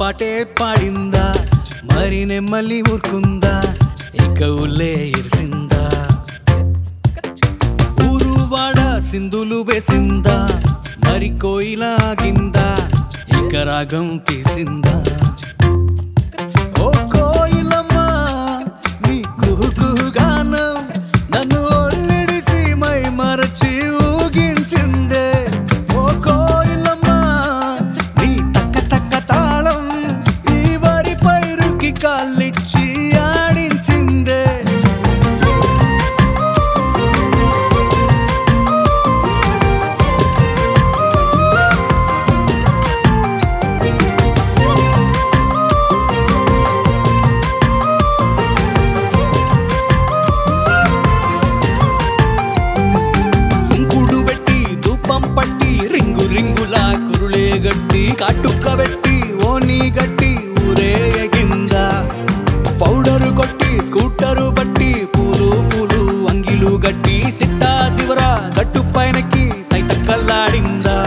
పాటే పాడిందా మరి నెమ్మలి ఊరుకుందా ఇక ఉల్లే ఇరిసిందా ఊరు వాడ సింధులు వేసిందా మరి కోయిల ఆగిందా ఇక రాగం తీసిందా ఓ కోయిలమ్మ నీ కుహుకుగానం నన్ను ఒళ్ళిడిసి మై మరచి ఊగించిందే ఓ కోయిలమ్మ నీ తక్క తక్క తాళం ఈ వరి పైరుకి కాళ్ళిచ్చి ఆడించిందే కుంకుడు పెట్టి ధూపం పట్టి రింగు రింగుల కురులే గట్టి కాటుక్క పెట్టి ఓని గట్టి ఊరే ఎగిందా పౌడరు కొట్టి స్కూటరు బట్టి పూలు పూలు అంగిలు గట్టి సిట్టా శివర గట్టు పైనకి తైతక్కల్లాడిందా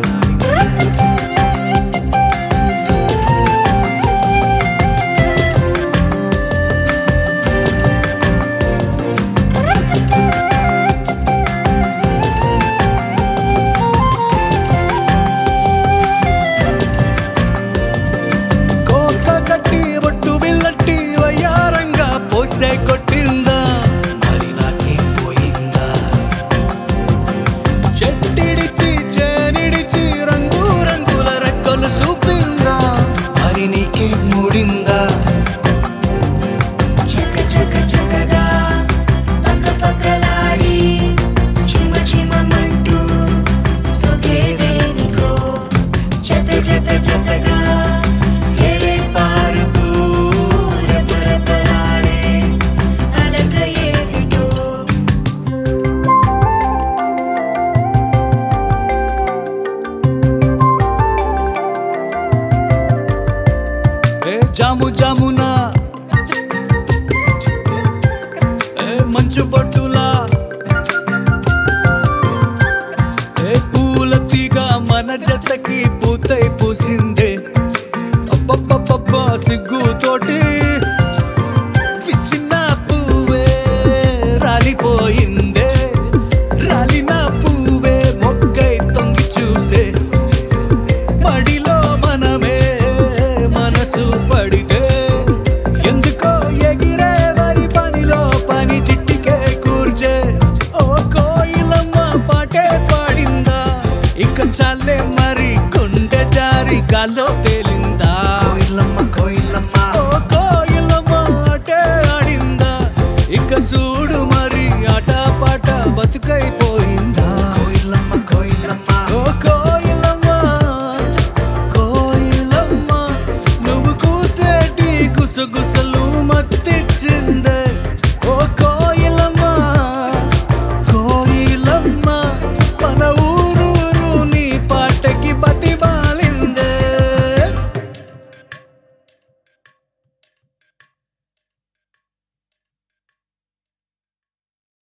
కోక కట్టి బొట్టు బిల్లట్టి వయ్యారంగా పోసే కొట్టిందా మరి నాకేం పోయిందా చెట్టిడిచి చేనిడిచి రంగు రంగుల రెక్కలు చూపిందా మరి నీకేం మూడిందా చక చక చకగా పక్క పక్కలాడి చిమ చిమమంటూ సొగేదేనికో చక చక చకగా ఎరే పారుతూ రపరపలాడే అలక ఏమిటో ఏ జాము జామునా ఏ మంచు పట్టులా ఏ పూల తీగ మన జతకి పూతై పూసిందే అబ్బబ్బబ్బబ్బ సిగ్గుతోటి విచ్చిన పువ్వే రాలిపోయిందే రాలిన పువ్వే మొక్కై తొంగి చూసే పడిలో మనమే మనసు పడితే ఎందుకో ఎగిరే వరి పనిలో పని చిట్టికే కూర్చే ఓ కోయిలమ్మ పాటే పాడిందా ఇక చాలే మరి కొండె జారి గాల్లో తేలి